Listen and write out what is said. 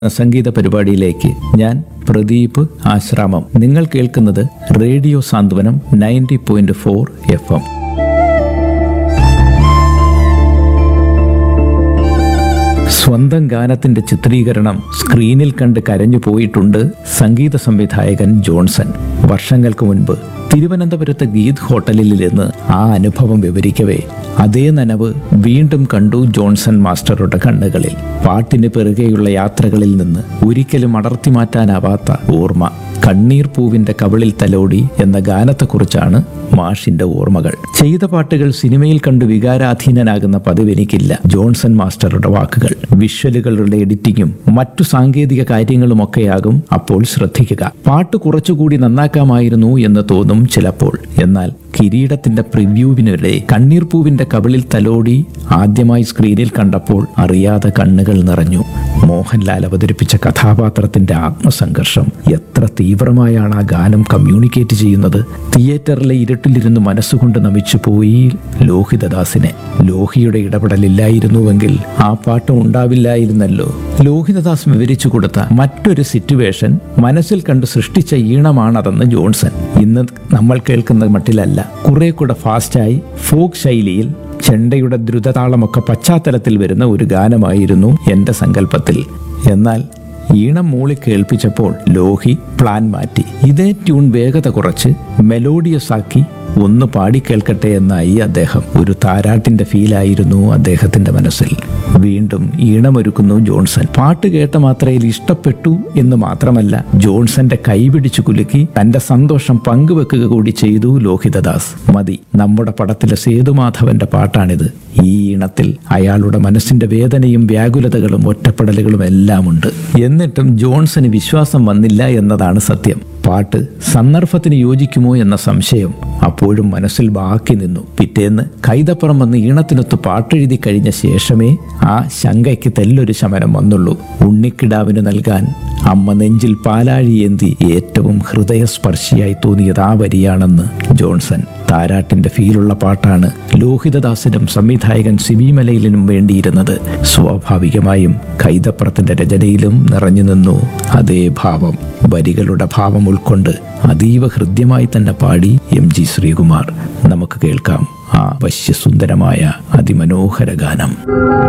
സംഗീത പരിപാടിയിലേക്ക് ഞാൻ പ്രദീപ് ആശ്രാമം നിങ്ങൾ കേൾക്കുന്നത് radio Santhwanam ninety point four FM എം സ്വന്തം ഗാനത്തിന്റെ ചിത്രീകരണം സ്ക്രീനിൽ കണ്ട് കരഞ്ഞു പോയിട്ടുണ്ട് സംഗീത സംവിധായകൻ ജോൺസൺ വർഷങ്ങൾക്ക് മുൻപ് തിരുവനന്തപുരത്തെ ഗീത് ഹോട്ടലിലിരുന്ന് ആ അനുഭവം വിവരിക്കവേ അതേ നനവ് വീണ്ടും കണ്ടു ജോൺസൺ മാസ്റ്ററുടെ കണ്ണുകളിൽ പാട്ടിന് പിറകെയുള്ള യാത്രകളിൽ നിന്ന് ഒരിക്കലും അടർത്തി മാറ്റാനാവാത്ത ഓർമ്മ കണ്ണീർ പൂവിന്റെ കവിളിൽ തലോടി എന്ന ഗാനത്തെക്കുറിച്ചാണ് മാഷിന്റെ ഓർമ്മകൾ ചെയ്ത പാട്ടുകൾ സിനിമയിൽ കണ്ടു വികാരാധീനനാകുന്ന പതിവ് എനിക്കില്ല ജോൺസൺ മാസ്റ്ററുടെ വാക്കുകൾ വിഷ്വലുകളുടെ എഡിറ്റിങ്ങും മറ്റു സാങ്കേതിക കാര്യങ്ങളുമൊക്കെയാകും അപ്പോൾ ശ്രദ്ധിക്കുക പാട്ട് കുറച്ചുകൂടി നന്നാക്കാമായിരുന്നു എന്ന് തോന്നും ചിലപ്പോൾ എന്നാൽ കിരീടത്തിന്റെ പ്രിവ്യൂവിനിടെ കണ്ണീർ പൂവിന്റെ കവിളിൽ തലോടി ആദ്യമായി സ്ക്രീനിൽ കണ്ടപ്പോൾ അറിയാതെ കണ്ണുകൾ നിറഞ്ഞു മോഹൻലാൽ അവതരിപ്പിച്ച കഥാപാത്രത്തിന്റെ ആത്മസംഘർഷം എത്ര തീവ്രമായാണ് ആ ഗാനം കമ്മ്യൂണിക്കേറ്റ് ചെയ്യുന്നത് തിയേറ്ററിലെ ഇരുട്ടിലിരുന്ന് മനസ്സുകൊണ്ട് നമിച്ചു പോയി ലോഹിതദാസിനെ ലോഹിയുടെ ഇടപെടലില്ലായിരുന്നുവെങ്കിൽ ആ പാട്ട് ഉണ്ടാവില്ലായിരുന്നല്ലോ ലോഹിതദാസ് വിവരിച്ചു കൊടുത്ത മറ്റൊരു സിറ്റുവേഷൻ മനസ്സിൽ കണ്ട് സൃഷ്ടിച്ച ഈണമാണതെന്ന് ജോൺസൺ ഇന്ന് നമ്മൾ കേൾക്കുന്ന മട്ടിലല്ല കുറെ കൂടെ ഫാസ്റ്റായി ഫോക്ക് ശൈലിയിൽ ചെണ്ടയുടെ ദ്രുതതാളമൊക്കെ പശ്ചാത്തലത്തിൽ വരുന്ന ഒരു ഗാനമായിരുന്നു എൻ്റെ സങ്കല്പത്തിൽ എന്നാൽ ഈണം മൂളി കേൾപ്പിച്ചപ്പോൾ ലോഹി പ്ലാൻ മാറ്റി ഇതേ ട്യൂൺ വേഗത കുറച്ച് മെലോഡിയസ് ആക്കി ഒന്ന് പാടി കേൾക്കട്ടെ എന്നായി അദ്ദേഹം ഒരു താരാട്ടിന്റെ ഫീലായിരുന്നു അദ്ദേഹത്തിന്റെ മനസ്സിൽ വീണ്ടും ഈണമൊരുക്കുന്നു ജോൺസൺ പാട്ട് കേട്ട മാത്രയിൽ ഇഷ്ടപ്പെട്ടു എന്ന് മാത്രമല്ല ജോൺസന്റെ കൈപിടിച്ചു കുലുക്കി തന്റെ സന്തോഷം പങ്കുവെക്കുക കൂടി ചെയ്തു ലോഹിതദാസ് മതി നമ്മുടെ പടത്തിലെ സേതുമാധവന്റെ പാട്ടാണിത് ഈ ഈണത്തിൽ അയാളുടെ മനസ്സിന്റെ വേദനയും വ്യാകുലതകളും ഒറ്റപ്പെടലുകളും എല്ലാം ഉണ്ട് എന്നിട്ടും ജോൺസന് വിശ്വാസം വന്നില്ല എന്നതാണ് സത്യം പാട്ട് സന്ദർഭത്തിന് യോജിക്കുമോ എന്ന സംശയം അപ്പോഴും മനസ്സിൽ ബാക്കി നിന്നു പിറ്റേന്ന് കൈതപ്പുറം വന്ന് ഈണത്തിനൊത്ത് പാട്ടെഴുതി കഴിഞ്ഞ ശേഷമേ ആ ശങ്കയ്ക്ക് തെല്ലൊരു ശമനം വന്നുള്ളൂ ഉണ്ണിക്കിടാവിന് നൽകാൻ അമ്മ നെഞ്ചിൽ പാലാഴിയേന്തി ഏറ്റവും ഹൃദയസ്പർശിയായി തോന്നിയത് ആ വരിയാണെന്ന് ജോൺസൺ താരാട്ടിന്റെ ഫീലുള്ള പാട്ടാണ് ലോഹിതദാസിനും സംവിധായകൻ സിബി മലയിലിനും വേണ്ടിയിരുന്നത് സ്വാഭാവികമായും കൈതപ്പുറത്തിന്റെ രചനയിലും നിറഞ്ഞു നിന്നു അതേ ഭാവം വരികളുടെ ഭാവം ഉൾക്കൊണ്ട് അതീവ ഹൃദ്യമായി തന്നെ പാടി എം ജി ശ്രീകുമാർ നമുക്ക് കേൾക്കാം ആ വശ്യസുന്ദരമായ അതിമനോഹര ഗാനം